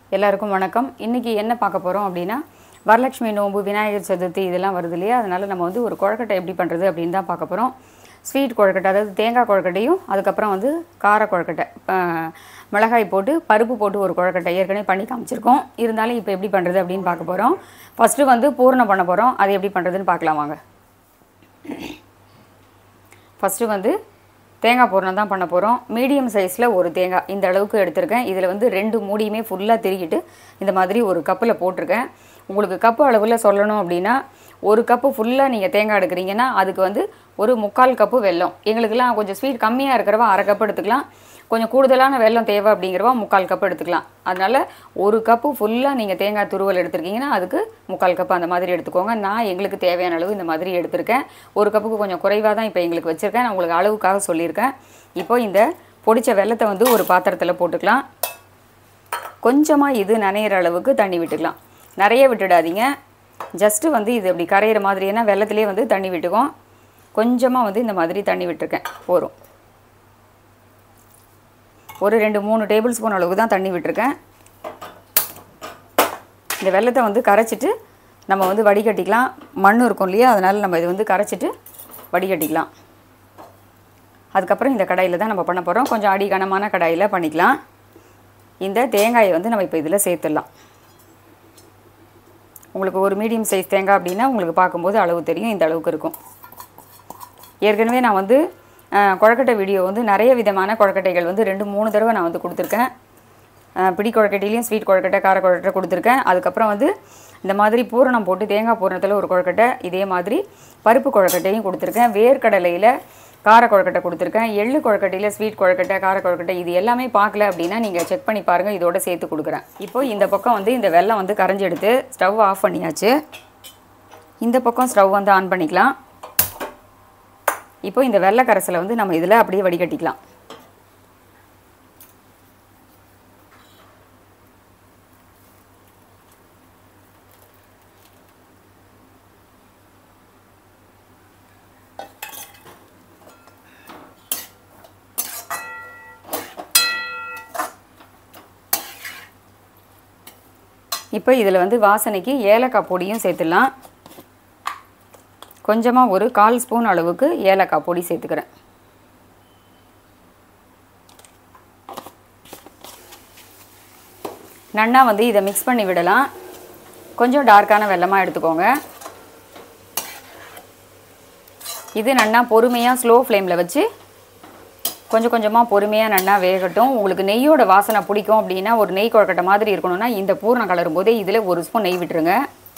எல்லாருக்கும் வணக்கம் இன்றைக்கி என்ன பார்க்க போகிறோம் அப்படின்னா வரலட்சுமி நோன்பு விநாயகர் சதுர்த்தி இதெல்லாம் வருது இல்லையா அதனால் நம்ம வந்து ஒரு குழக்கட்டை எப்படி பண்ணுறது அப்படின்னு தான் பார்க்க போகிறோம் ஸ்வீட் குழக்கட்டை அதாவது தேங்காய் குழக்கட்டையும் அதுக்கப்புறம் வந்து கார குழக்கட்டை அஹ், மிளகாய் போட்டு பருப்பு போட்டு ஒரு குழக்கட்டை ஏற்கனவே பண்ணி காமிச்சிருக்கோம் இருந்தாலும் இப்போ எப்படி பண்ணுறது அப்படின்னு பார்க்க போகிறோம் ஃபஸ்ட்டு வந்து பூரணம் பண்ண போகிறோம் அது எப்படி பண்ணுறதுன்னு பார்க்கலாம் வாங்க ஃபஸ்ட்டு வந்து தேங்காய் பூரணம் தான் பண்ண போகிறோம் மீடியம் சைஸில் ஒரு தேங்காய் இந்த அளவுக்கு எடுத்திருக்கேன் இதில் வந்து ரெண்டு மூடியுமே ஃபுல்லாக திருகிட்டு இந்த மாதிரி ஒரு கப்பில் போட்டிருக்கேன் உங்களுக்கு கப்பு அளவில் சொல்லணும் அப்படின்னா ஒரு கப்பு ஃபுல்லாக நீங்கள் தேங்காய் எடுக்கிறீங்கன்னா அதுக்கு வந்து ஒரு முக்கால் கப்பு வெல்லம் எங்களுக்கெல்லாம் கொஞ்சம் ஸ்வீட் கம்மியாக இருக்கிறவா அரை கப் எடுத்துக்கலாம் கொஞ்சம் கூடுதலான வெல்லம் தேவை அப்படிங்கிறவா முக்கால் கப் எடுத்துக்கலாம் அதனால் ஒரு கப்பு ஃபுல்லாக நீங்கள் தேங்காய் துருவல் எடுத்திருக்கீங்கன்னா அதுக்கு முக்கால் கப்பு அந்த மாதிரி எடுத்துக்கோங்க நான் எங்களுக்கு தேவையான அளவு இந்த மாதிரி எடுத்திருக்கேன் ஒரு கப்புக்கு கொஞ்சம் குறைவாக தான் இப்போ எங்களுக்கு வச்சுருக்கேன் நான் உங்களுக்கு அளவுக்காக சொல்லியிருக்கேன் இப்போ இந்த பொடிச்ச வெல்லத்தை வந்து ஒரு பாத்திரத்தில் போட்டுக்கலாம் கொஞ்சமாக இது நனையிற அளவுக்கு தண்ணி விட்டுக்கலாம் நிறைய விட்டுடாதீங்க ஜஸ்ட்டு வந்து இது இப்படி கரையிற மாதிரி ஏன்னா வெள்ளத்துலேயே வந்து தண்ணி விட்டுக்கும் கொஞ்சமாக வந்து இந்த மாதிரி தண்ணி விட்டுருக்கேன் போதும் ஒரு ரெண்டு மூணு டேபிள் ஸ்பூன் அளவுக்கு தான் தண்ணி விட்டுருக்கேன் இந்த வெள்ளத்தை வந்து கரைச்சிட்டு நம்ம வந்து வடிகட்டிக்கலாம் மண் இருக்கும் இல்லையா அதனால் நம்ம இது வந்து கரைச்சிட்டு வடிகட்டிக்கலாம் அதுக்கப்புறம் இந்த கடாயில் தான் நம்ம பண்ண போகிறோம் கொஞ்சம் அடி கனமான கடாயில் பண்ணிக்கலாம் இந்த தேங்காயை வந்து நம்ம இப்போ இதில் சேர்த்துடலாம் உங்களுக்கு ஒரு மீடியம் சைஸ் தேங்காய் அப்படின்னா உங்களுக்கு பார்க்கும்போது அளவு தெரியும் இந்த அளவுக்கு இருக்கும் ஏற்கனவே நான் வந்து அஹ், கொழக்கட்டை வீடியோ வந்து நிறைய விதமான கொழக்கட்டைகள் வந்து ரெண்டு மூணு தடவை நான் வந்து கொடுத்துருக்கேன் அஹ், பிடி கொழக்கட்டையிலையும் ஸ்வீட் கொழக்கட்டை கார கொழக்கட்டை கொடுத்துருக்கேன் அதுக்கப்புறம் வந்து இந்த மாதிரி பூரணம் போட்டு தேங்காய் பூரணத்தில் ஒரு கொழக்கட்டை இதே மாதிரி பருப்பு கொழக்கட்டையும் கொடுத்துருக்கேன் வேர்க்கடலையில் கார கொழக்கட்டை கொடுத்துருக்கேன் எள்ளு கொழக்கட்டையில் ஸ்வீட் கொழக்கட்டை கார கொழக்கட்டை இது எல்லாமே பார்க்கல அப்படின்னா நீங்கள் செக் பண்ணி பாருங்கள் இதோட சேர்த்து கொடுக்குறேன் இப்போ இந்த பக்கம் வந்து இந்த வெல்லம் வந்து கரைஞ்சி எடுத்து ஸ்டவ் ஆஃப் பண்ணியாச்சு இந்த பக்கம் ஸ்டவ் வந்து ஆன் பண்ணிக்கலாம் இப்போ இந்த வெள்ளை கரைசலை வந்து நம்ம இதில் அப்படியே வடிகட்டிக்கலாம் இப்போ இதில் வந்து வாசனைக்கு ஏலக்காய் பொடியும் சேர்த்துடலாம் கொஞ்சமாக ஒரு கால் ஸ்பூன் அளவுக்கு ஏலக்காய் பொடி சேர்த்துக்கிறேன் நன்னா வந்து இதை மிக்ஸ் பண்ணி விடலாம் கொஞ்சம் டார்க்கான வெல்லமாக எடுத்துக்கோங்க இது நன்னா பொறுமையாக ஸ்லோ ஃப்ளேமில் வச்சு கொஞ்சம் கொஞ்சமாக பொறுமையாக நன்னா வேகட்டும் உங்களுக்கு நெய்யோட வாசனை பிடிக்கும் அப்படின்னா ஒரு நெய் குழக்கட்டை மாதிரி இருக்கணும்னா இந்த பூரணம் கலரும் போதே இதில் ஒரு ஸ்பூன் நெய் விட்டுருங்க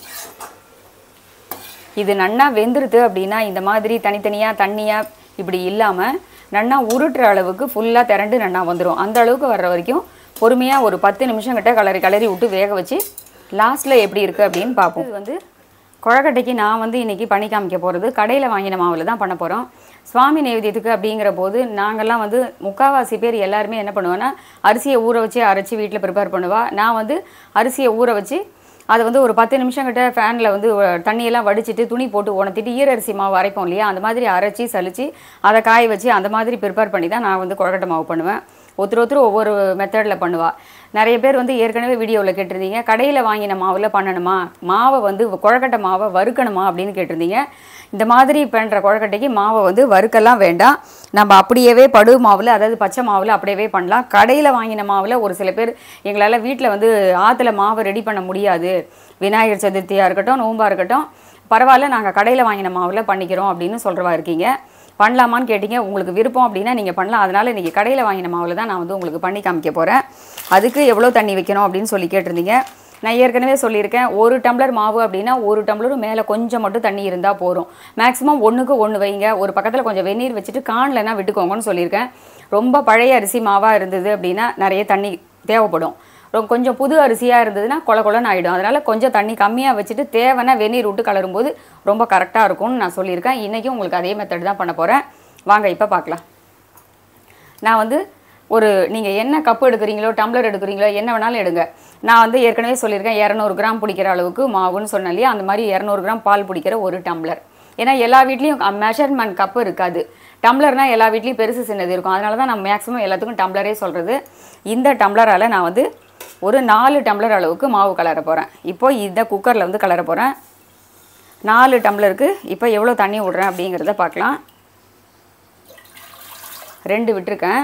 இது நன்னா வெந்துருது அப்படின்னா இந்த மாதிரி தனித்தனியாக தண்ணியாக இப்படி இல்லாமல் நன்னா உருட்டுற அளவுக்கு ஃபுல்லாக திரண்டு நன்னா வந்துடும் அந்த அளவுக்கு வர்ற வரைக்கும் பொறுமையாக ஒரு பத்து நிமிஷம் கிட்ட கலரி கலரி விட்டு வேக வச்சு லாஸ்ட்டில் எப்படி இருக்குது அப்படின்னு பார்ப்போம் இது வந்து குழக்கட்டைக்கு நான் வந்து இன்றைக்கி பண்ணி காமிக்க போகிறது கடையில் வாங்கின மாவில் தான் பண்ண போகிறோம் சுவாமி நைவேத்தியத்துக்கு அப்படிங்கிற போது நாங்கள்லாம் வந்து முக்காவாசி பேர் எல்லாருமே என்ன பண்ணுவோன்னா அரிசியை ஊற வச்சு அரைச்சி வீட்டில் ப்ரிப்பேர் பண்ணுவா நான் வந்து அரிசியை ஊற வச்சு அதை வந்து ஒரு பத்து நிமிஷம் கிட்ட ஃபேனில் வந்து ஒ- தண்ணியெல்லாம் வடிச்சிட்டு துணி போட்டு உணர்த்திட்டு ஈரரிசி மாவு அரைப்போம் இல்லையா அந்த மாதிரி அரைச்சி சலிச்சு அதை காய வச்சு அந்த மாதிரி ப்ரிப்பேர் பண்ணி தான் நான் வந்து குழக்கட்டை மாவு பண்ணுவேன் ஒருத்தர் ஒருத்தர் ஒவ்வொரு மெத்தடில் பண்ணுவா நிறைய பேர் வந்து ஏற்கனவே வீடியோவில் கேட்டிருந்தீங்க கடையில் வாங்கின மாவில் பண்ணணுமா மாவை வந்து குழக்கட்டை மாவை வறுக்கணுமா அப்படின்னு கேட்டிருந்தீங்க இந்த மாதிரி பண்ணுற குழக்கட்டைக்கு மாவை வந்து வறுக்கலாம் வேண்டாம் நம்ம அப்படியேவே படு மாவில் அதாவது பச்சை மாவில் அப்படியே பண்ணலாம் கடையில் வாங்கின மாவில் ஒரு சில பேர் எங்களால் வீட்டில் வந்து ஆற்றுல மாவு ரெடி பண்ண முடியாது விநாயகர் சதுர்த்தியாக இருக்கட்டும் நோம்பாக இருக்கட்டும் பரவாயில்ல நாங்கள் கடையில் வாங்கின மாவில் பண்ணிக்கிறோம் அப்படின்னு சொல்கிறவா இருக்கீங்க பண்ணலாமான்னு கேட்டிங்க உங்களுக்கு விருப்பம் அப்படின்னா நீங்கள் பண்ணலாம் அதனால் இன்றைக்கி கடையில் வாங்கின மாவில் தான் நான் வந்து உங்களுக்கு பண்ணி காமிக்க போகிறேன் அதுக்கு எவ்வளோ தண்ணி வைக்கணும் அப்படின்னு சொல்லி கேட்டிருந்தீங்க நான் ஏற்கனவே சொல்லியிருக்கேன் ஒரு டம்ளர் மாவு அப்படின்னா ஒரு டம்ளரும் மேலே கொஞ்சம் மட்டும் தண்ணி இருந்தால் போதும் மேக்ஸிமம் ஒன்றுக்கு ஒன்று வைங்க ஒரு பக்கத்தில் கொஞ்சம் வெந்நீர் வச்சுட்டு காணலைன்னா விட்டுக்கோங்கன்னு சொல்லியிருக்கேன் ரொம்ப பழைய அரிசி மாவாக இருந்தது அப்படின்னா நிறைய தண்ணி தேவைப்படும் ரொம்ப கொஞ்சம் புது அரிசியாக இருந்ததுன்னா கொல கொலன்னு ஆகிடும் அதனால் கொஞ்சம் தண்ணி கம்மியாக வச்சுட்டு தேவைன்னா வெந்நீர் விட்டு கலரும்போது ரொம்ப கரெக்டாக இருக்கும்னு நான் சொல்லியிருக்கேன் இன்றைக்கும் உங்களுக்கு அதே மெத்தட் தான் பண்ண போகிறேன் வாங்க இப்போ பார்க்கலாம் நான் வந்து ஒரு நீங்கள் என்ன கப்பு எடுக்கிறீங்களோ டம்ளர் எடுக்கிறீங்களோ என்ன வேணாலும் எடுங்க நான் வந்து ஏற்கனவே சொல்லியிருக்கேன் இரநூறு கிராம் பிடிக்கிற அளவுக்கு மாவுன்னு சொன்னேன் இல்லையா அந்த மாதிரி இரநூறு கிராம் பால் பிடிக்கிற ஒரு டம்ளர் ஏன்னா எல்லா வீட்லேயும் மெஷர்மெண்ட் கப்பு இருக்காது டம்ளர்னால் எல்லா வீட்லேயும் பெருசு சின்னது இருக்கும் அதனால தான் நான் மேக்ஸிமம் எல்லாத்துக்கும் டம்ளரே சொல்கிறது இந்த டம்ளரால் நான் வந்து ஒரு நாலு டம்ளர் அளவுக்கு மாவு கலர போகிறேன் இப்போ இந்த குக்கரில் வந்து கலர போகிறேன் நாலு டம்ளருக்கு இப்போ எவ்வளோ தண்ணி விட்றேன் அப்படிங்கிறத பார்க்கலாம் ரெண்டு விட்டுருக்கேன்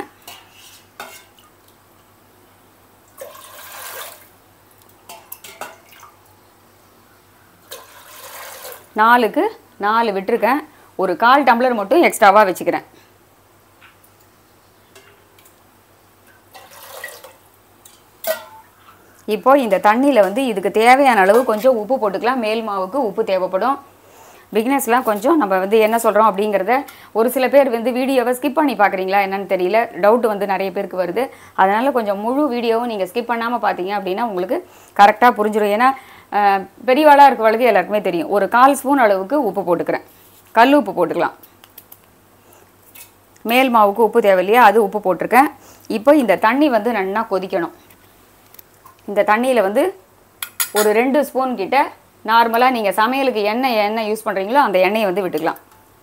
நாலுக்கு நாலு விட்டுருக்கேன் ஒரு கால் டம்ளர் மட்டும் எக்ஸ்ட்ராவாக வச்சுக்கிறேன் இப்போ இந்த தண்ணியில் வந்து இதுக்கு தேவையான அளவு கொஞ்சம் உப்பு போட்டுக்கலாம் மேல் மாவுக்கு உப்பு தேவைப்படும் பிகினர்ஸ்லாம் கொஞ்சம் நம்ம வந்து என்ன சொல்கிறோம் அப்படிங்கிறத ஒரு சில பேர் வந்து வீடியோவை ஸ்கிப் பண்ணி பார்க்குறீங்களா என்னன்னு தெரியல டவுட் வந்து நிறைய பேருக்கு வருது அதனால் கொஞ்சம் முழு வீடியோவும் நீங்கள் ஸ்கிப் பண்ணாமல் பார்த்தீங்க அப்படின்னா உங்களுக்கு கரெக்டாக புரிஞ்சிடும் ஏன்னா அஹ், பெரியவாளாக இருக்கவளுக்கு எல்லாருக்குமே தெரியும் ஒரு கால் ஸ்பூன் அளவுக்கு உப்பு போட்டுக்கிறேன் கல் உப்பு போட்டுக்கலாம் மேல் மாவுக்கு உப்பு தேவையில்லையா அது உப்பு போட்டிருக்கேன் இப்போ இந்த தண்ணி வந்து நல்லா கொதிக்கணும் இந்த தண்ணியில் வந்து ஒரு ரெண்டு ஸ்பூன் கிட்ட நார்மலாக நீங்கள் சமையலுக்கு எண்ணெய் எண்ணெய் யூஸ் பண்ணுறீங்களோ அந்த எண்ணெயை வந்து விட்டுக்கலாம்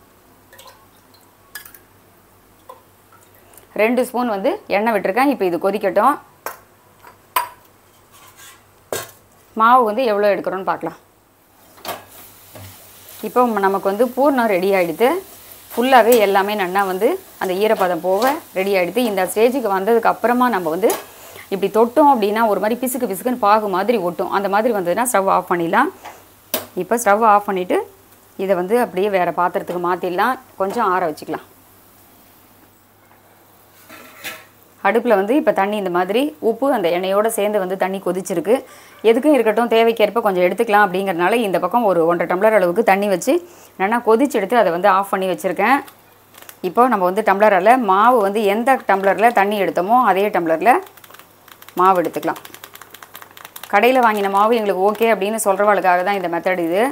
ரெண்டு ஸ்பூன் வந்து எண்ணெய் விட்டுருக்கேன் இப்போ இது கொதிக்கட்டும் மாவு வந்து எவ்வளோ எடுக்கிறோன்னு பார்க்கலாம் இப்போ நமக்கு வந்து பூர்ணம் ரெடி ஆகிடுது ஃபுல்லாகவே எல்லாமே நல்லா வந்து அந்த ஈரப்பதம் போக ரெடி ஆகிடுது இந்த ஸ்டேஜுக்கு வந்ததுக்கு அப்புறமா நம்ம வந்து இப்படி தொட்டோம் அப்படின்னா ஒரு மாதிரி பிசுக்கு பிசுக்குன்னு பாகு மாதிரி ஒட்டும் அந்த மாதிரி வந்ததுன்னா ஸ்டவ் ஆஃப் பண்ணிடலாம் இப்போ ஸ்டவ் ஆஃப் பண்ணிவிட்டு இதை வந்து அப்படியே வேறு பாத்திரத்துக்கு மாற்றிடலாம் கொஞ்சம் ஆற வச்சுக்கலாம் அடுப்பில் வந்து இப்போ தண்ணி இந்த மாதிரி உப்பு அந்த எண்ணெயோடு சேர்ந்து வந்து தண்ணி கொதிச்சிருக்கு எதுக்கும் இருக்கட்டும் தேவைக்கேற்ப கொஞ்சம் எடுத்துக்கலாம் அப்படிங்கிறனால இந்த பக்கம் ஒரு ஒன்றரை டம்ளர் அளவுக்கு தண்ணி வச்சு நல்லா கொதிச்சு எடுத்து அதை வந்து ஆஃப் பண்ணி வச்சுருக்கேன் இப்போ நம்ம வந்து டம்ளரில் மாவு வந்து எந்த டம்ளரில் தண்ணி எடுத்தோமோ அதே டம்ளரில் மாவு எடுத்துக்கலாம் கடையில் வாங்கின மாவு எங்களுக்கு ஓகே அப்படின்னு சொல்கிறவளுக்காக தான் இந்த மெத்தட் இது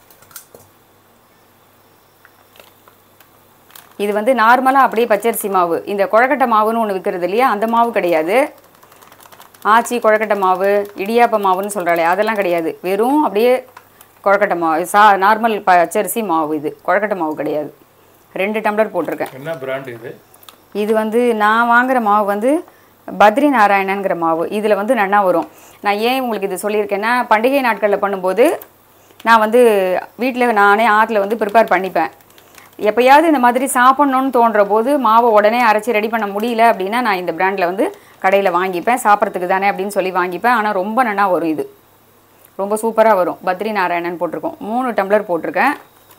இது வந்து நார்மலாக அப்படியே பச்சரிசி மாவு இந்த குழக்கட்டை மாவுன்னு ஒன்று விற்கிறது இல்லையா அந்த மாவு கிடையாது ஆச்சி குழக்கட்டை மாவு இடியாப்ப மாவுன்னு சொல்கிறாளே அதெல்லாம் கிடையாது வெறும் அப்படியே குழக்கட்டை மாவு சா நார்மல் பச்சரிசி மாவு இது குழக்கட்டை மாவு கிடையாது ரெண்டு டம்ளர் போட்டிருக்கேன் என்ன பிராண்ட் இது இது வந்து நான் வாங்குற மாவு வந்து பத்ரி நாராயணங்கிற மாவு இதில் வந்து நன்னா வரும் நான் ஏன் உங்களுக்கு இது சொல்லியிருக்கேன்னா பண்டிகை நாட்களில் பண்ணும்போது நான் வந்து வீட்டில் நானே ஆற்றுல வந்து ப்ரிப்பேர் பண்ணிப்பேன் எப்பயாவது இந்த மாதிரி சாப்பிட்ணுன்னு தோன்ற போது மாவை உடனே அரைச்சி ரெடி பண்ண முடியல அப்படின்னா நான் இந்த பிராண்டில் வந்து கடையில் வாங்கிப்பேன் சாப்பிட்றதுக்கு தானே அப்படின்னு சொல்லி வாங்கிப்பேன் ஆனால் ரொம்ப நன்னா வரும் இது ரொம்ப சூப்பராக வரும் பத்ரி நாராயணன் போட்டிருக்கோம் மூணு டம்ளர் போட்டிருக்கேன்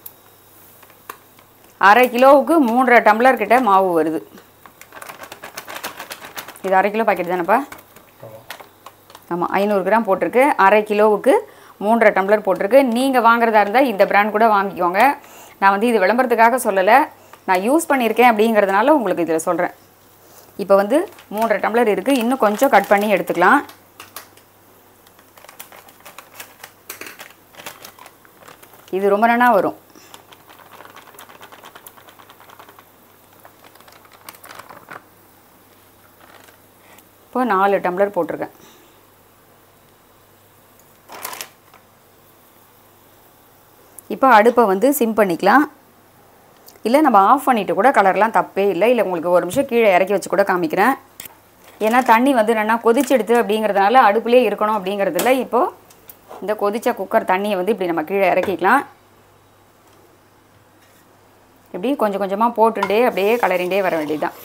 அரை கிலோவுக்கு மூன்றரை டம்ளர் கிட்ட மாவு வருது இது அரை கிலோ பாக்கெட் தானேப்பா ஆமாம் ஆமாம் ஐநூறு கிராம் போட்டிருக்கு அரை கிலோவுக்கு மூன்றரை டம்ளர் போட்டிருக்கு நீங்கள் வாங்குறதா இருந்தால் இந்த பிராண்ட் கூட வாங்கிக்கோங்க நான் வந்து இது விளம்பரத்துக்காக சொல்லலை நான் யூஸ் பண்ணியிருக்கேன் அப்படிங்கிறதுனால உங்களுக்கு இதில் சொல்கிறேன் இப்போ வந்து மூன்றரை டம்ளர் இருக்குது இன்னும் கொஞ்சம் கட் பண்ணி எடுத்துக்கலாம் இது ரொம்ப நாளா வரும் இப்போ நாலு டம்ளர் போட்டிருக்கேன் இப்போ அடுப்பை வந்து சிம் பண்ணிக்கலாம் இல்லை நம்ம ஆஃப் பண்ணிவிட்டு கூட கலர்லாம் தப்பே இல்லை இல்லை உங்களுக்கு ஒரு நிமிஷம் கீழே இறக்கி வச்சு கூட காமிக்கிறேன் ஏன்னா தண்ணி வந்து நல்லா கொதிச்செடுத்து அப்படிங்கிறதுனால அடுப்புலேயே இருக்கணும் அப்படிங்கிறதுல இப்போது இந்த கொதிச்ச குக்கர் தண்ணியை வந்து இப்படி நம்ம கீழே இறக்கிக்கலாம் இப்படி கொஞ்சம் கொஞ்சமாக போட்டுட்டே அப்படியே கலரிண்டே வர வேண்டியதுதான்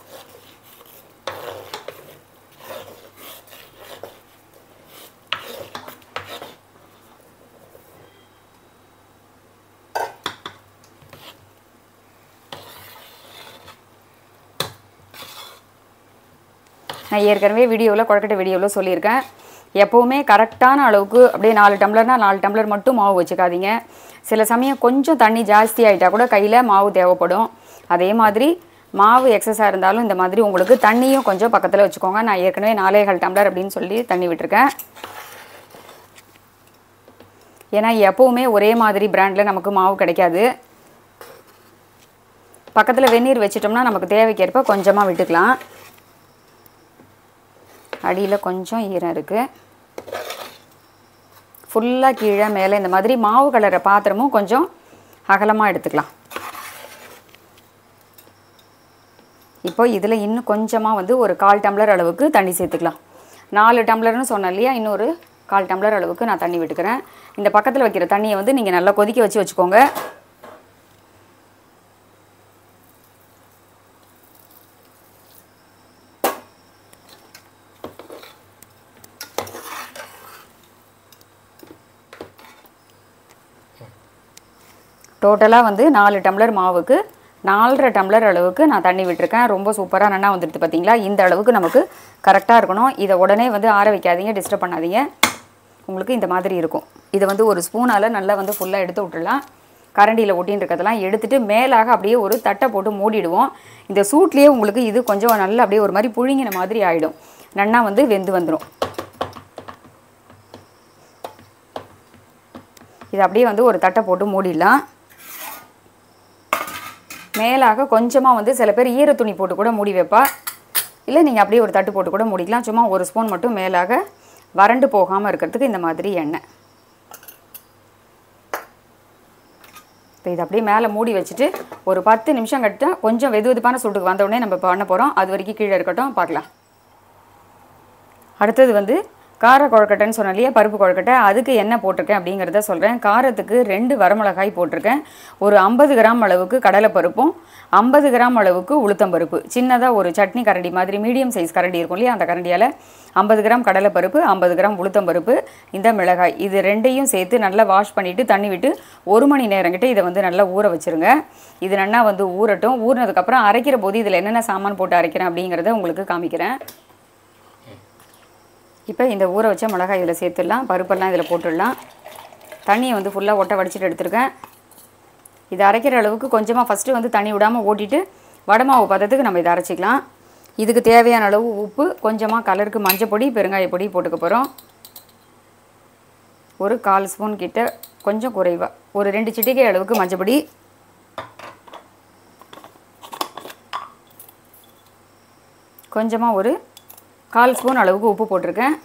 நான் ஏற்கனவே வீடியோவில் கொழக்கட்டை வீடியோவில் சொல்லியிருக்கேன் எப்போவுமே கரெக்டான அளவுக்கு அப்படியே நாலு டம்ளர்னா நாலு டம்ளர் மட்டும் மாவு வச்சுக்காதீங்க சில சமயம் கொஞ்சம் தண்ணி ஜாஸ்தி ஆகிட்டா கூட கையில் மாவு தேவைப்படும் அதே மாதிரி மாவு எக்ஸஸாக இருந்தாலும் இந்த மாதிரி உங்களுக்கு தண்ணியும் கொஞ்சம் பக்கத்தில் வச்சுக்கோங்க நான் ஏற்கனவே நாலேகால் டம்ளர் அப்படின்னு சொல்லி தண்ணி விட்டுருக்கேன் ஏன்னா எப்போவுமே ஒரே மாதிரி பிராண்டில் நமக்கு மாவு கிடைக்காது பக்கத்தில் வெந்நீர் வச்சிட்டோம்னா நமக்கு தேவைக்கேற்ப கொஞ்சமாக விட்டுக்கலாம் அடியில் கொஞ்சம் ஈரம் இருக்குது ஃபுல்லாக கீழே மேலே இந்த மாதிரி மாவு கலர பாத்திரமும் கொஞ்சம் அகலமாக எடுத்துக்கலாம் இப்போ இதில் இன்னும் கொஞ்சமாக வந்து ஒரு கால் டம்ளர் அளவுக்கு தண்ணி சேர்த்துக்கலாம் நாலு டம்ளர்னு சொன்னேன் இல்லையா இன்னொரு கால் டம்ளர் அளவுக்கு நான் தண்ணி விட்டுக்கிறேன் இந்த பக்கத்தில் வைக்கிற தண்ணியை வந்து நீங்கள் நல்லா கொதிக்க வச்சு வச்சுக்கோங்க டோட்டலாக வந்து நாலு டம்ளர் மாவுக்கு நாலரை டம்ளர் அளவுக்கு நான் தண்ணி விட்டுருக்கேன் ரொம்ப சூப்பராக நல்லா வந்துடுது பார்த்தீங்களா இந்த அளவுக்கு நமக்கு கரெக்டாக இருக்கணும் இதை உடனே வந்து ஆற வைக்காதீங்க டிஸ்டர்ப் பண்ணாதீங்க உங்களுக்கு இந்த மாதிரி இருக்கும் இதை வந்து ஒரு ஸ்பூனால் நல்லா வந்து ஃபுல்லாக எடுத்து விட்டுடலாம் கரண்டியில் ஒட்டின்னு இருக்கிறதெல்லாம் எடுத்துட்டு மேலாக அப்படியே ஒரு தட்டை போட்டு மூடிடுவோம் இந்த சூட்லேயே உங்களுக்கு இது கொஞ்சம் நல்லா அப்படியே ஒரு மாதிரி புழுங்கின மாதிரி ஆகிடும் நன்னா வந்து வெந்து வந்துடும் இது அப்படியே வந்து ஒரு தட்டை போட்டு மூடிடலாம் மேலாக கொஞ்சமாக வந்து சில பேர் ஈர துணி போட்டு கூட மூடி வைப்பா இல்லை நீங்கள் அப்படியே ஒரு தட்டு போட்டு கூட மூடிக்கலாம் சும்மா ஒரு ஸ்பூன் மட்டும் மேலாக வறண்டு போகாமல் இருக்கிறதுக்கு இந்த மாதிரி எண்ணெய் இப்போ இதை அப்படியே மேலே மூடி வச்சுட்டு ஒரு பத்து நிமிஷம் கட்ட கொஞ்சம் வெது வெதுப்பான சூட்டுக்கு வந்த உடனே நம்ம பண்ண போகிறோம் அது வரைக்கும் கீழே இருக்கட்டும் பார்க்கலாம் அடுத்தது வந்து கார கொழுக்கட்டைன்னு சொன்னேன் இல்லையா பருப்பு கொழுக்கட்டை அதுக்கு என்ன போட்டிருக்கேன் அப்படிங்கிறத சொல்கிறேன் காரத்துக்கு ரெண்டு வரமிளகாய் போட்டிருக்கேன் ஒரு ஐம்பது கிராம் அளவுக்கு கடலைப்பருப்பும் ஐம்பது கிராம் அளவுக்கு உளுத்தம்பருப்பு சின்னதாக ஒரு சட்னி கரண்டி மாதிரி மீடியம் சைஸ் கரண்டி இருக்கும் இல்லையா அந்த கரண்டியால் ஐம்பது கிராம் கடலைப்பருப்பு ஐம்பது கிராம் உளுத்தம்பருப்பு இந்த மிளகாய் இது ரெண்டையும் சேர்த்து நல்லா வாஷ் பண்ணிவிட்டு தண்ணி விட்டு ஒரு மணி நேரங்கிட்ட இதை வந்து நல்லா ஊற வச்சுருங்க இது நல்லா வந்து ஊறட்டும் ஊறினதுக்கப்புறம் அரைக்கிற போது இதில் என்னென்ன சாமான் போட்டு அரைக்கிறேன் அப்படிங்கிறத உங்களுக்கு காமிக்கிறேன் இப்போ இந்த ஊற வச்ச மிளகாய் இதில் சேர்த்துடலாம் பருப்பெல்லாம் இதில் போட்டுடலாம் தண்ணியை வந்து ஃபுல்லாக ஒட்ட வடிச்சிட்டு எடுத்திருக்கேன் இது அரைக்கிற அளவுக்கு கொஞ்சமாக ஃபஸ்ட்டு வந்து தண்ணி விடாமல் ஓட்டிட்டு வடமாவு பதத்துக்கு நம்ம இதை அரைச்சிக்கலாம் இதுக்கு தேவையான அளவு உப்பு கொஞ்சமாக கலருக்கு மஞ்சள் பொடி பெருங்காய பொடி போட்டுக்க போகிறோம் ஒரு கால் ஸ்பூன் கிட்ட கொஞ்சம் குறைவாக ஒரு ரெண்டு சிட்டிகை அளவுக்கு மஞ்சள் பொடி கொஞ்சமாக ஒரு கால் ஸ்பூன் அளவுக்கு உப்பு போட்டிருக்கேன்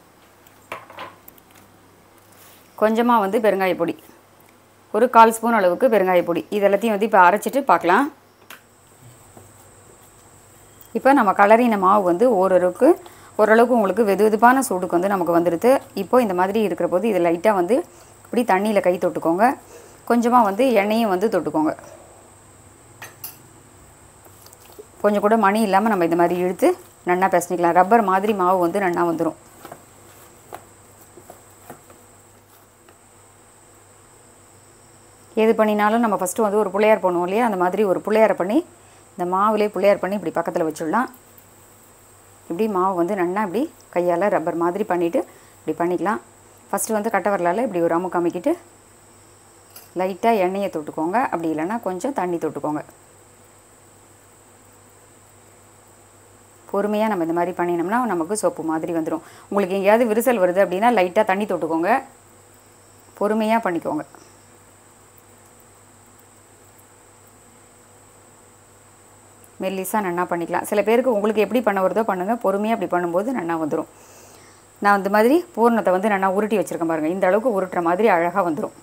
கொஞ்சமாக வந்து பெருங்காய பொடி ஒரு கால் ஸ்பூன் அளவுக்கு பெருங்காய பொடி இது எல்லாத்தையும் வந்து இப்போ அரைச்சிட்டு பார்க்கலாம் இப்போ நம்ம கலரின மாவு வந்து ஓரளவுக்கு ஓரளவுக்கு உங்களுக்கு வெது வெதுப்பான சூடுக்கு வந்து நமக்கு வந்துடுது இப்போ இந்த மாதிரி இருக்கிற போது இது லைட்டாக வந்து இப்படி தண்ணியில் கை தொட்டுக்கோங்க கொஞ்சமாக வந்து எண்ணெயும் வந்து தொட்டுக்கோங்க கொஞ்சம் கூட மணி இல்லாமல் நம்ம இந்த மாதிரி இழுத்து நன்னா பிசைஞ்சிக்கலாம் ரப்பர் மாதிரி மாவு வந்து நன்னா வந்துடும் எது பண்ணினாலும் நம்ம ஃபஸ்ட்டு வந்து ஒரு புள்ளையார் பண்ணுவோம் இல்லையா அந்த மாதிரி ஒரு புள்ளையாரை பண்ணி இந்த மாவுலேயே புள்ளையார் பண்ணி இப்படி பக்கத்தில் வச்சிடலாம் இப்படி மாவு வந்து நன்னா இப்படி கையால் ரப்பர் மாதிரி பண்ணிவிட்டு இப்படி பண்ணிக்கலாம் ஃபஸ்ட்டு வந்து கட்டை வரலால் இப்படி ஒரு அமுக்கு அமைக்கிட்டு லைட்டாக எண்ணெயை தொட்டுக்கோங்க அப்படி இல்லைன்னா கொஞ்சம் தண்ணி தொட்டுக்கோங்க பொறுமையாக நம்ம இந்த மாதிரி பண்ணினோம்னா நமக்கு சோப்பு மாதிரி வந்துடும் உங்களுக்கு எங்கேயாவது விரிசல் வருது அப்படின்னா லைட்டாக தண்ணி தொட்டுக்கோங்க பொறுமையாக பண்ணிக்கோங்க மெல்லிஸாக நன்னா பண்ணிக்கலாம் சில பேருக்கு உங்களுக்கு எப்படி பண்ண வருதோ பண்ணுங்கள் பொறுமையாக அப்படி பண்ணும்போது நன்னா வந்துடும் நான் இந்த மாதிரி பூர்ணத்தை வந்து நல்லா உருட்டி வச்சுருக்கேன் பாருங்கள் இந்த அளவுக்கு உருட்டுற மாதிரி அழகாக வந்துடும்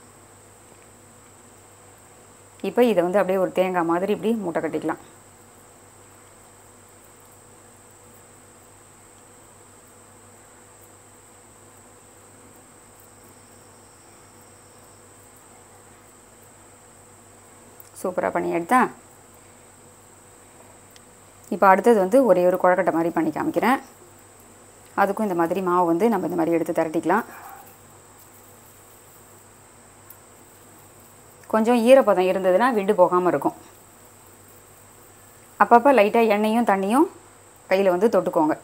இப்போ இதை வந்து அப்படியே ஒரு தேங்காய் மாதிரி இப்படி மூட்டை கட்டிக்கலாம் சூப்பராக பண்ணி எடுத்தா இப்போ அடுத்தது வந்து ஒரே ஒரு குழக்கட்டை மாதிரி பண்ணி காமிக்கிறேன் அதுக்கும் இந்த மாதிரி மாவு வந்து நம்ம இந்த மாதிரி எடுத்து திரட்டிக்கலாம் கொஞ்சம் ஈரப்பதம் இருந்ததுன்னா விண்டு போகாமல் இருக்கும் அப்பப்போ லைட்டாக எண்ணெயும் தண்ணியும் கையில் வந்து தொட்டுக்கோங்க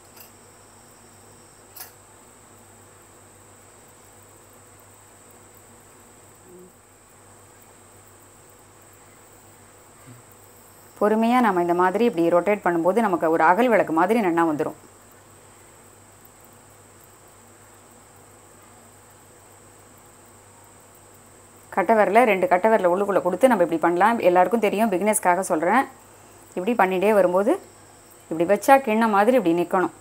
பொறுமையாக நம்ம இந்த மாதிரி இப்படி ரொட்டேட் பண்ணும்போது நமக்கு ஒரு அகல் விளக்கு மாதிரி நன்னா வந்துடும் கட்டை விரல ரெண்டு கட்டை விரல உள்ளுக்குள்ளே கொடுத்து நம்ம இப்படி பண்ணலாம் எல்லாருக்கும் தெரியும் பிகினஸ்க்காக சொல்கிறேன் இப்படி பண்ணிகிட்டே வரும்போது இப்படி வச்சா கிண்ண மாதிரி இப்படி நிற்கணும்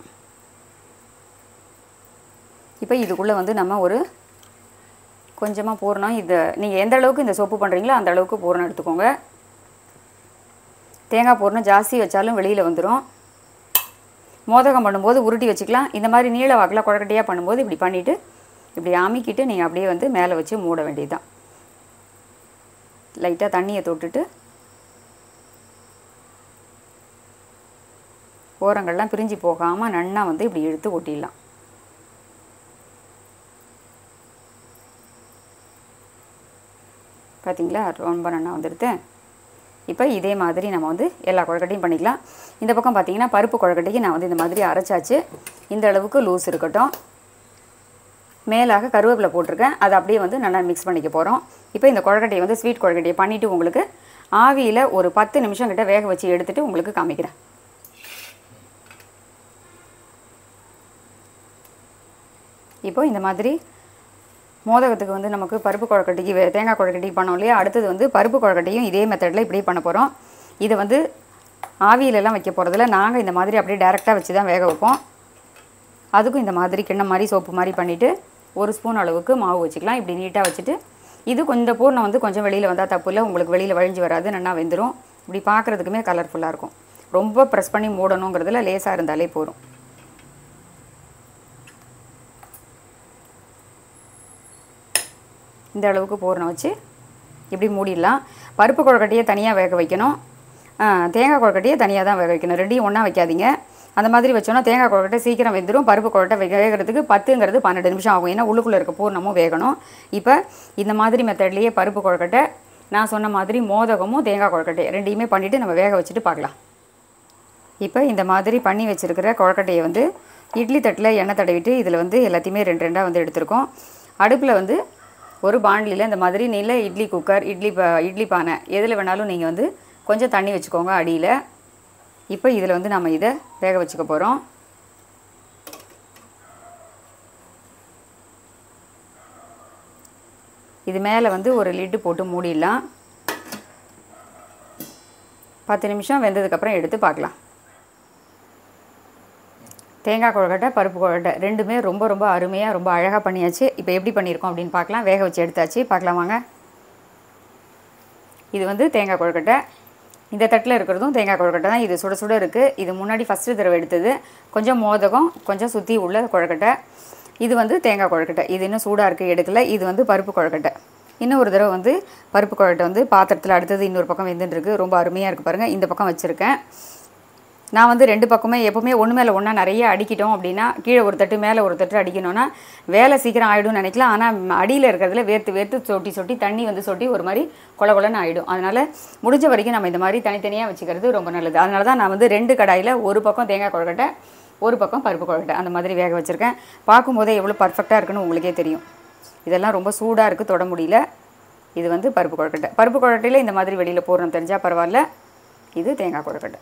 இப்போ இதுக்குள்ளே வந்து நம்ம ஒரு கொஞ்சமாக பூரணம் இது நீங்கள் எந்த அளவுக்கு இந்த சோப்பு பண்ணுறீங்களோ அந்த அளவுக்கு பூரணம் எடுத்துக்கோங்க தேங்காய் பூரணம் ஜாஸ்தி வச்சாலும் வெளியில் வந்துடும் மோதகம் பண்ணும்போது உருட்டி வச்சுக்கலாம் இந்த மாதிரி நீள வாக்கில் குழக்கட்டையாக பண்ணும்போது இப்படி பண்ணிவிட்டு இப்படி அமுக்கிட்டு நீங்கள் அப்படியே வந்து மேலே வச்சு மூட வேண்டியதுதான் லைட்டாக தண்ணியை தொட்டுட்டு ஓரங்கள்லாம் பிரிஞ்சு போகாமல் நன்னா வந்து இப்படி இழுத்து ஒட்டிடலாம் பார்த்தீங்களா ரொம்ப நன்னா வந்துடுது இப்போ இதே மாதிரி நம்ம வந்து எல்லா குழக்கட்டையும் பண்ணிக்கலாம் இந்த பக்கம் பார்த்தீங்கன்னா பருப்பு குழக்கட்டைக்கு நான் வந்து இந்த மாதிரி அரைச்சாச்சு இந்த அளவுக்கு லூஸ் இருக்கட்டும் மேலாக கருவேப்பிலை போட்டிருக்கேன் அதை அப்படியே வந்து நல்லா மிக்ஸ் பண்ணிக்க போகிறோம் இப்போ இந்த குழக்கட்டையை வந்து ஸ்வீட் குழக்கட்டையை பண்ணிவிட்டு உங்களுக்கு ஆவியில் ஒரு பத்து நிமிஷம் கிட்ட வேக வச்சு எடுத்துகிட்டு உங்களுக்கு காமிக்கிறேன் இப்போ இந்த மாதிரி மோதகத்துக்கு வந்து நமக்கு பருப்பு குழக்கட்டைக்கு வே- தேங்காய் குழக்கட்டைக்கு பண்ணோம் இல்லையா அடுத்தது வந்து பருப்பு குழக்கட்டையும் இதே மெத்தடில் இப்படி பண்ண போகிறோம் இதை வந்து ஆவியிலலாம் வைக்க போகிறதில்ல நாங்கள் இந்த மாதிரி அப்படியே டேரெக்டாக வச்சு தான் வேக வைப்போம் அதுக்கும் இந்த மாதிரி கிண்ணம் மாதிரி சோப்பு மாதிரி பண்ணிவிட்டு ஒரு ஸ்பூன் அளவுக்கு மாவு வச்சுக்கலாம் இப்படி நீட்டாக வச்சுட்டு இது கொஞ்சம் பூர்ணம் வந்து கொஞ்சம் வெளியில் வந்தால் தப்பு இல்லை உங்களுக்கு வெளியில் வழிஞ்சு வராது நல்லா வெந்துடும் இப்படி பார்க்குறதுக்குமே கலர்ஃபுல்லாக இருக்கும் ரொம்ப ப்ரெஸ் பண்ணி மூடணுங்கிறதுல லேசாக இருந்தாலே போதும் இந்த அளவுக்கு பூரணம் வச்சு இப்படி மூடிடலாம் பருப்பு குழக்கட்டையை தனியாக வேக வைக்கணும் ஆ, தேங்காய் குழக்கட்டையை தனியாக தான் வேக வைக்கணும் ரெண்டையும் ஒன்றா வைக்காதீங்க அந்த மாதிரி வச்சோன்னா தேங்காய் குழக்கட்டை சீக்கிரம் வெந்துடும் பருப்பு குழக்கட்டை வேக- வேகிறதுக்கு பத்துங்கிறது பன்னெண்டு நிமிஷம் ஆகும் ஏன்னா உள்ளுக்குள்ளே இருக்க பூர்ணமும் வேகணும் இப்போ இந்த மாதிரி மெத்தட்லேயே பருப்பு குழக்கட்டை நான் சொன்ன மாதிரி மோதகமும் தேங்காய் குழக்கட்டை ரெண்டையுமே பண்ணிவிட்டு நம்ம வேக வச்சுட்டு பார்க்கலாம் இப்போ இந்த மாதிரி பண்ணி வச்சுருக்கிற குழக்கட்டையை வந்து இட்லி தட்டில் எண்ணெய் தடவிட்டு இதில் வந்து எல்லாத்தையுமே ரெண்டு ரெண்டாக வந்து எடுத்திருக்கோம் அடுப்பில் வந்து ஒரு பாண்டிலில் இந்த மாதிரி நில இட்லி குக்கர் இட்லி பா இட்லி பானை எதில் வேணாலும் நீங்கள் வந்து கொஞ்சம் தண்ணி வச்சுக்கோங்க அடியில் இப்போ இதில் வந்து நம்ம இதை வேக வச்சுக்க போகிறோம் இது மேலே வந்து ஒரு லிட்டு போட்டு மூடிடலாம் பத்து நிமிஷம் வெந்ததுக்கப்புறம் எடுத்து பார்க்கலாம் தேங்காய் கொழுக்கட்டை பருப்பு கொழுக்கட்டை ரெண்டுமே ரொம்ப ரொம்ப அருமையாக ரொம்ப அழகாக பண்ணியாச்சு இப்போ எப்படி பண்ணியிருக்கோம் அப்படின்னு பார்க்கலாம் வேக வச்சு எடுத்தாச்சு பார்க்கலாம் வாங்க இது வந்து தேங்காய் கொழுக்கட்டை இந்த தட்டில் இருக்கிறதும் தேங்காய் கொழுக்கட்டை தான் இது சுட சுட இருக்குது இது முன்னாடி ஃபஸ்ட்டு தடவை எடுத்தது கொஞ்சம் மோதகம் கொஞ்சம் சுற்றி உள்ள கொழுக்கட்டை இது வந்து தேங்காய் கொழுக்கட்டை இது இன்னும் சூடாக இருக்குது எடுக்கல இது வந்து பருப்பு கொழுக்கட்டை இன்னும் ஒரு தடவை வந்து பருப்பு கொழுக்கட்டை வந்து பாத்திரத்தில் அடுத்தது இன்னொரு பக்கம் வெந்துட்டு இருக்கு ரொம்ப அருமையாக இருக்குது பாருங்கள் இந்த பக்கம் வச்சுருக்கேன் நான் வந்து ரெண்டு பக்கமே எப்போவுமே ஒன்று மேலே ஒன்றா நிறைய அடிக்கிட்டோம் அப்படின்னா கீழே ஒரு தட்டு மேலே ஒரு தட்டு அடிக்கணும்னா வேலை சீக்கிரம் ஆகிடும்னு நினைக்கலாம் ஆனால் அடியில் இருக்கிறதுல வேர்த்து வேர்த்து சொட்டி சொட்டி தண்ணி வந்து சொட்டி ஒரு மாதிரி கொல கொலன்னு ஆகிடும் அதனால் முடிஞ்ச வரைக்கும் நம்ம இந்த மாதிரி தனித்தனியாக வச்சுக்கிறது ரொம்ப நல்லது அதனால தான் நான் வந்து ரெண்டு கடாயில் ஒரு பக்கம் தேங்காய் கொழுக்கட்டை ஒரு பக்கம் பருப்பு கொழுக்கட்டை அந்த மாதிரி வேக வச்சுருக்கேன் பார்க்கும்போதே எவ்வளோ பர்ஃபெக்டாக இருக்குன்னு உங்களுக்கே தெரியும் இதெல்லாம் ரொம்ப சூடாக இருக்குது தொட முடியல இது வந்து பருப்பு கொழுக்கட்டை பருப்பு கொழுக்கட்டையில் இந்த மாதிரி வெளியில் போடுறோம் தெரிஞ்சால் பரவாயில்ல இது தேங்காய் கொழுக்கட்டை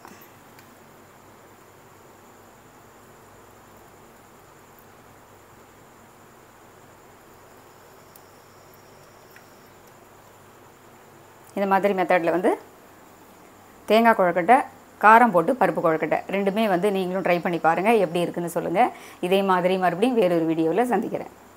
இந்த மாதிரி மெத்தடில் வந்து தேங்காய் குழக்கட்டை காரம் போட்டு பருப்பு குழக்கட்டை ரெண்டுமே வந்து நீங்களும் ட்ரை பண்ணி பாருங்கள் எப்படி இருக்குன்னு சொல்லுங்கள் இதே மாதிரி மறுபடியும் வேறொரு வீடியோவில் சந்திக்கிறேன்